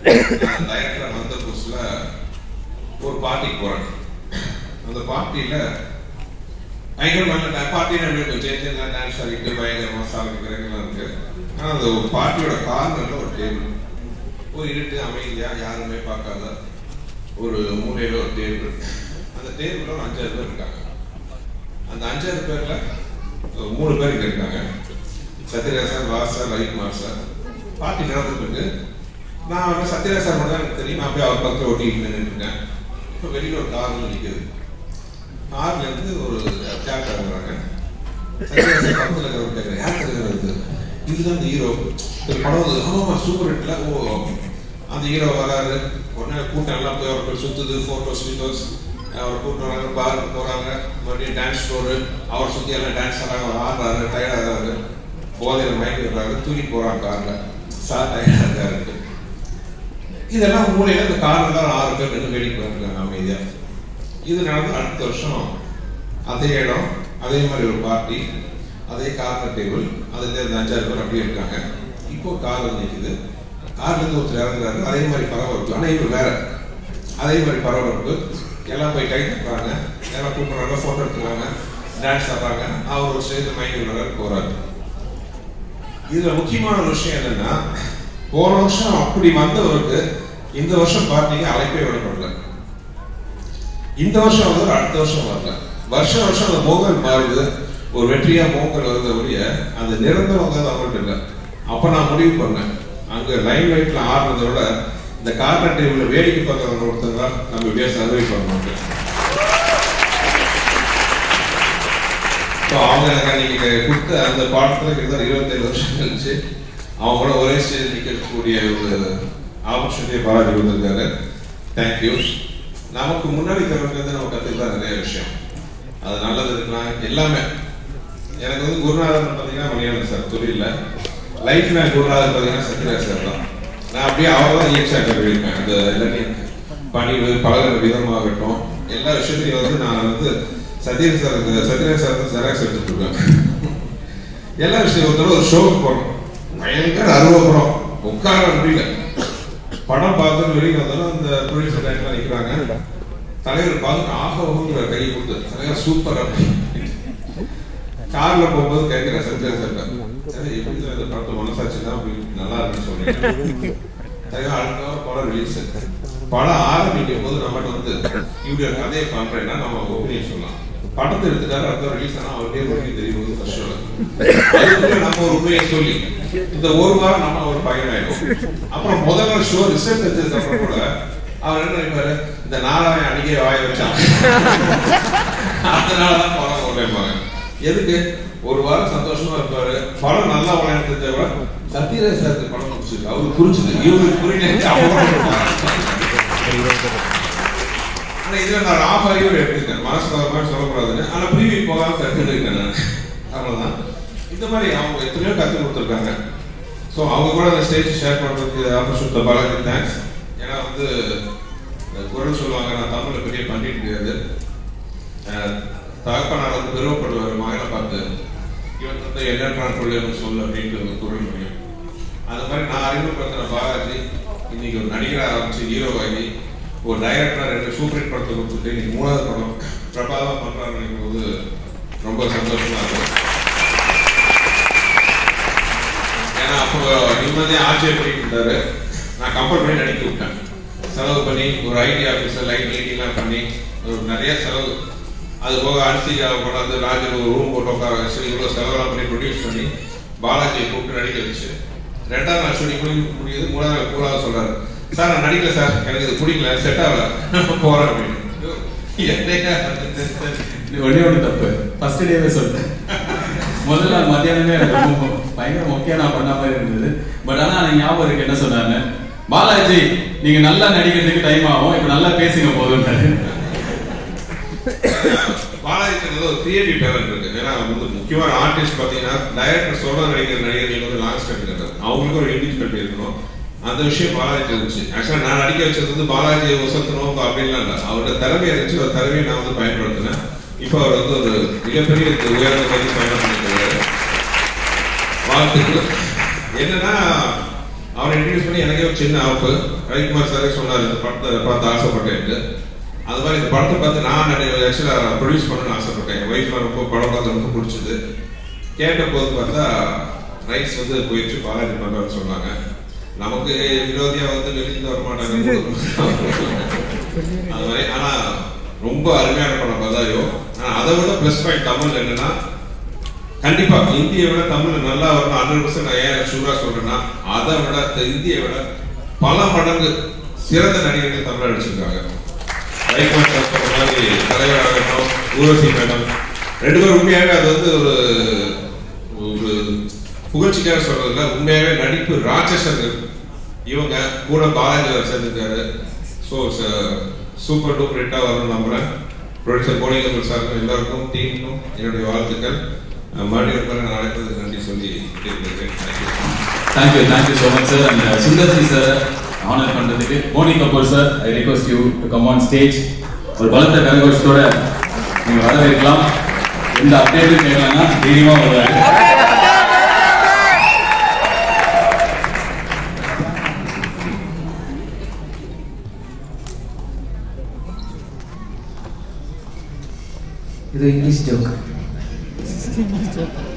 director வந்த புதுசுல ஒரு பார்ட்டிக்கு போறேன் அந்த பார்ட்டியில பயங்கரமான பார்ட்டின்னு எப்படி ஜெயிச்சு டான்ஸ் ஆடிட்டு பயங்கரமா சாப்பிட்டுக்கிறதுலாம் இருக்கு ஆனா அந்த ஒரு பார்ட்டியோட கார்னர்ல ஒரு டேபிள் ஒரு இருட்டு அமைதியா யாருமே பார்க்காத ஒரு மூலையில ஒரு டேபிள் அந்த டேபிள்ல ஒரு அஞ்சாறு பேர் இருக்காங்க அந்த அஞ்சாறு பேர்ல ஒரு மூணு பேர் இங்க இருக்காங்க சத்யராஜ் சார் வாஸ் சார் ரவிக்குமார் சார் பார்ட்டி நடந்துட்டு இருக்கு நான் வந்து சத்யராஜ் சார் மட்டும் தான் எனக்கு தெரியும் நான் போய் அவர் பக்கத்தில் ஒட்டிட்டு நின்றுட்டு இருக்கேன் இப்போ வெளியில ஒரு கார் வந்து நிற்குது கார்ல இருந்து ஒரு கேப் இறங்குறாங்க சத்யராஜ் சார் பக்கத்தில் இருக்கிறவர் கேட்குறேன் யார் இருக்கிறது இதுதான் இந்த ஹீரோ இந்த படம் வந்து ஆமா சூப்பர் ஹிட்ல ஓ அந்த ஹீரோ வராரு உடனே கூட்டம் எல்லாம் போய் அவர் போய் சுத்துது போட்டோஸ் வீடியோஸ் அவர் கூட்டம் வராங்க பாருக்கு போறாங்க மறுபடியும் டான்ஸ் ஃப்ளோரு அவர் சுத்தி எல்லாம் டான்ஸ் ஆடுறாங்க அவர் ஆடுறாரு டயர்ட் ஆகிறாரு போதையில மயங்கி விடுறாரு தூக்கி போறாங்க கார்ல சார் டயர்டா இருக்காரு இதெல்லாம் மூலையில இந்த கார்ல தான் ஆறு பேர் நின்று வேடிக்கை பார்த்துருக்காங்க அமைதியா இது நடந்து அடுத்த வருஷம் அதே இடம் அதே மாதிரி ஒரு பார்ட்டி அதே கார்னர் டேபிள் அதுல இருந்து அஞ்சாறு பேர் அப்படியே இருக்காங்க இப்போ கார் வந்து நிற்குது கார்ல இருந்து ஒருத்தர் இறங்குறாரு அதே மாதிரி பரபரப்பு ஆனா இவர் வேற அதே மாதிரி பரபரப்பு எல்லாம் போய் கை தட்டுறாங்க எல்லாம் கூப்பிடுறாங்க போட்டோ எடுத்துக்கிறாங்க டான்ஸ் ஆடுறாங்க அவர் ஒரு ஸ்டேஜ் மைண்ட் விடுறாரு போறாரு இதுல முக்கியமான ஒரு விஷயம் என்னன்னா போன வருஷம் அப்படி வந்தவருக்கு இந்த வருஷம் பார்ட்டிக்கு அழைப்பே விடப்படல இந்த வருஷம் வந்து அடுத்த வருஷம் வரல வருஷம் வருஷம் அந்த மோகல் மாறுது ஒரு வெற்றியா மோகல் வருது ஒழிய அந்த நிரந்தரம் வந்து அவங்கள்ட்ட இல்லை அப்ப நான் முடிவு பண்ணேன் அங்க லைன் லைட்ல ஆடுறதை விட இந்த கார்னர் டேபிள்ல வேடிக்கை பார்க்கறவங்க ஒருத்தர் தான் நம்ம இப்படியே சர்வை பண்ணணும் ஸோ அவங்க எனக்கு அன்னைக்கு கொடுத்த அந்த பாடத்துல கிட்டத்தட்ட இருபத்தேழு வருஷம் கழிச்சு அவங்க கூட ஒரே ஸ்டேஜ் நிற்கக்கூடிய ஒரு ஆப்பர்ச்சுனிட்டியை பாராட்டி கொடுத்துருக்காரு தேங்க்யூ நமக்கு முன்னாடி தரவுலேருந்து நம்ம கற்றுக்கலாம் நிறைய விஷயம் அது நல்லது இருக்கலாம் எல்லாமே எனக்கு வந்து குருநாதன் பார்த்தீங்கன்னா மணியாளன் சார் தொழில லைஃப்ல குருநாதன் பார்த்தீங்கன்னா சத்யராஜ் சார் தான் நான் அப்படியே அவர் தான் இயற்கையாக கருவியிருப்பேன் அந்த எல்லாத்தையும் பணிவு பழகிற விதமாகட்டும் எல்லா விஷயத்தையும் வந்து நான் வந்து சத்யராஜ் சார் சத்யராஜ் சார் தான் ஜெராக்ஸ் எடுத்துட்டு இருக்கேன் எல்லா விஷயம் ஒரு தடவை ஒரு ஷோக்கு போனோம் பயங்கர அருவப்படம் உட்கார முடியல படம் பார்த்து வெளியே வந்தாலும் அந்த ப்ரொடியூசர் டைம்ல நிக்கிறாங்க தலைவர் பார்த்து ஆக ஓங்குற கையை கொடுத்து தலைவர் சூப்பர் அப்படின்னு கார்ல போகும்போது கேட்கிற சத்யா சார் எப்படி சார் இந்த படத்தை மனசாட்சி தான் அப்படி நல்லா இருக்குன்னு சொல்றீங்க தலைவர் அடுத்த வாரம் படம் ரிலீஸ் படம் ஆரம்பிக்கும் போது நம்மகிட்ட வந்து இப்படி ஒரு கதையை பண்றேன்னா நம்ம ஒப்பீனியன் சொல்லலாம் படத்தை எடுத்துட்டாரு அடுத்த ரிலீஸ் ஆனா அவருக்கே உண்மையை தெரியும் போது ஃபர்ஸ்ட் அதுக்குள்ள நம்ம ஒரு உண்மையை சொல்லி இந்த ஒரு வாரம் நம்ம ஒரு பையன் ஆயிடும் அப்புறம் முதல் நாள் ஷோ ரிசல்ட் வச்சதுக்கு அப்புறம் கூட அவர் என்ன நினைப்பாரு இந்த நாளாவே அடிக்கே வாய வச்சான் அதனாலதான் படம் ஓடுறேன் எதுக்கு ஒரு வாரம் சந்தோஷமா இருப்பாரு படம் நல்லா விளையாடுறத விட சத்யராஜ் சாருக்கு படம் பிடிச்சிருக்கு அவருக்கு புரிஞ்சுது இவருக்கு புரியல ஆனா இதுல நான் ஆஃப் ஆகி ஒரு எடுத்துருக்கேன் மனசுல ஒரு மாதிரி சொல்லக்கூடாதுன்னு ஆனா ப்ரீவியூ போகாம கற்றுட்டு இருக்கேன் நான் அவ்வளவுதான் இந்த மாதிரி அவங்க எத்தனையோ கத்து கொடுத்துருக்காங்க ஸோ அவங்க கூட அந்த ஸ்டேஜ் ஷேர் பண்றதுக்கு ஆப்பர்ச்சுனிட்டி பாலாஜி தேங்க்ஸ் ஏன்னா வந்து இந்த குரல் சொல்லுவாங்க நான் தமிழ்ல பெரிய பண்ணிட்டு கிடையாது தகப்பனார் வந்து பெருமைப்படுவார் மகனை பார்த்து இவன் வந்து என்ன கொள்ளையன்னு சொல்லு அப்படின்ட்டு ஒரு குரல் முடியும் அது மாதிரி நான் அறிமுகப்படுத்தின பாலாஜி இன்னைக்கு ஒரு நடிகராக ஆரம்பிச்சு ஹீரோவாகி ஒரு டைரக்டரா ரெண்டு சூப்பர் ஹிட் படத்தை கொடுத்துட்டு இன்னைக்கு மூணாவது படம் பிரபாதமா பண்றாரு நினைக்கும் போது ரொம்ப சந்தோஷமா இருக்கும் ஏன்னா அப்போ நிம்மதியா ஆட்சியை பண்ணிட்டு இருந்தாரு நான் கம்பல் பண்ணி நடிக்க விட்டேன் செலவு பண்ணி ஒரு ஐடி ஆஃபீஸர் லைட் லைட்டிங்லாம் பண்ணி ஒரு நிறைய செலவு அது போக அரிசிக்காக கொண்டாந்து ராஜர் ஒரு ரூம் போட்டு உட்கார வச்சு இவ்வளோ செலவெல்லாம் பண்ணி ப்ரொடியூஸ் பண்ணி பாலாஜியை கூப்பிட்டு நடிக்க வச்சு ரெண்டாவது நாள் ஷூட்டிங் முடிவு முடியுது மூணாவது நாள் கூடாத சொல்றாரு சார் நான் நடிக்கல சார் எனக்கு இது பிடிக்கல செட் ஆகல போறேன் அப்படின்னு ஒன்னே ஒன்று தப்பு ஃபர்ஸ்ட் டேவே சொல்லிட்டேன் முதல்ல நாள் மத்தியானமே எனக்கு ரொம்ப பயங்கர மொக்கையா நான் பண்ண மாதிரி இருந்தது பட் ஆனா எனக்கு ஞாபகம் இருக்கு என்ன சொன்னாங்க பாலாஜி நீங்க நல்லா நடிக்கிறதுக்கு டைம் ஆகும் இப்ப நல்லா பேசுங்க போதும் பாலாஜிக்கு ஒரு கிரியேட்டிவ் டேலண்ட் இருக்கு ஏன்னா வந்து முக்கியமான ஆர்டிஸ்ட் பார்த்தீங்கன்னா டைரக்டர் சொல்ற நடிக்கிற நடிகர்கள் வந்து லாஸ்ட் டைம் அவங்களுக்கு ஒரு இண்டிபெண்ட் இருக்கணும் அந்த விஷயம் பாலாஜி இருந்துச்சு ஆக்சுவலா நான் நடிக்க வச்சது வந்து பாலாஜி வசந்தனும் அப்படின்லாம் இல்லை அவரோட திறமை இருந்துச்சு ஒரு திறமையை நான் வந்து பயன்படுத்தினேன் இப்போ அவர் வந்து ஒரு மிகப்பெரிய உயர்ந்த கல்வி பயணம் பண்ணிருக்காரு வாழ்த்துக்கள் என்னன்னா அவரை இன்ட்ரடியூஸ் பண்ணி எனக்கே ஒரு சின்ன ஆப்பு ரவிக்குமார் சாரே சொன்னார் இந்த படத்தை பார்த்து ஆசைப்பட்டேன்ட்டு அது மாதிரி இந்த படத்தை பார்த்து நான் ஆக்சுவலாக ப்ரொடியூஸ் பண்ணணும்னு ஆசைப்பட்டேன் என் ஒய்ஃப் ரொம்ப படம் பார்த்து ரொம்ப பிடிச்சது கேட்ட போது பார்த்தா ரைட்ஸ் வந்து போயிடுச்சு பாலாஜி பண்றான்னு சொன்னாங்க நமக்கு விரோதியா வந்து வெளியில வர மாட்டாங்க அது மாதிரி ஆனா ரொம்ப அருமையான படம் பதாயோ ஆனா அதை விட பிளஸ் பாயிண்ட் தமிழ் என்னன்னா கண்டிப்பா இந்தியை விட தமிழ் நல்லா வரணும் ஹண்ட்ரட் பர்சன்ட் நான் ஏன் ஷூரா சொல்றேன்னா அதை விட த- இந்தியை விட பல மடங்கு சிறந்த நடிகர்கள் தமிழ் அடிச்சிருக்காங்க வைகோன் சார் சொன்ன மாதிரி தலைவராகட்டும் ஊர்வசி மேடம் ரெண்டு பேரும் உண்மையாவே அது வந்து ஒரு ஒரு புகழ்ச்சிக்காக சொல்றதுல உண்மையாவே நடிப்பு ராட்சசர்கள் இவங்க கூட பாலாஜி சேர்ந்திருக்காரு ஸோ சூப்பர் டூப்பர் ஹிட்டா வரும்னு நம்புறேன் ப்ரொடியூசர் கோணிகம்பல் சாருக்கும் எல்லாருக்கும் டீமுக்கும் என்னுடைய வாழ்த்துக்கள் அஹ் மறுபடியும் ஒரு முறை நான் அழைத்ததுக்கு நன்றி சொல்லி கேட்கிறேன் thank you thank you thank you so much sir and Sundar C sir honour பண்றதுக்கு Boney Kapoor sir I request you to come on stage ஒரு பலத்த கரகோஷத்தோட நீங்க வரவேற்கலாம் எந்த அப்டேட்டும் கேட்கலன்னா தைரியமா வருவாரு இது இங்கிலீஷ் ஜோக்